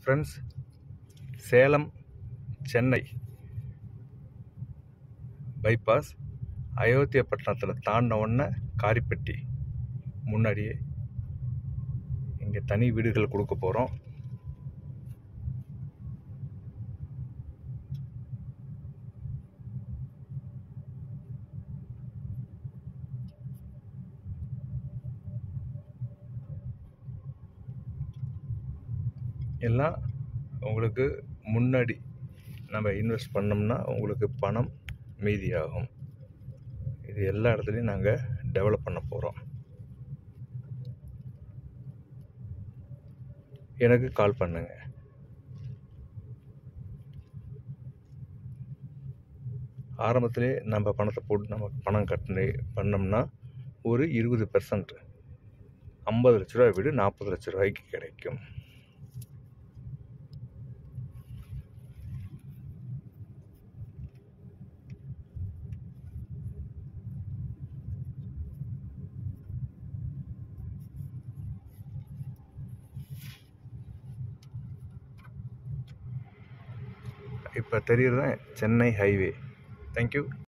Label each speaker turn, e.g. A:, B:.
A: friends Salem Chennai bypass அயோத்தியப்பட்டினத்தில் தாண்டின உடனே காரிப்பட்டி முன்னாடியே இங்கே தனி வீடுகள் கொடுக்க போகிறோம் எல்லாம் உங்களுக்கு முன்னாடி நம்ம இன்வெஸ்ட் பண்ணோம்னா உங்களுக்கு பணம் மீதியாகும் இது எல்லா இடத்துலையும் நாங்கள் டெவலப் பண்ண போகிறோம் எனக்கு கால் பண்ணுங்க ஆரம்பத்திலே நம்ம பணத்தை போட்டு நம்ம பணம் கட்டினே பண்ணோம்னா ஒரு இருபது பெர்சன்ட் ஐம்பது லட்ச ரூபாய் வீடு நாற்பது லட்ச ரூபாய்க்கு கிடைக்கும் இப்போ தெரியுறது சென்னை ஹைவே தேங்க்யூ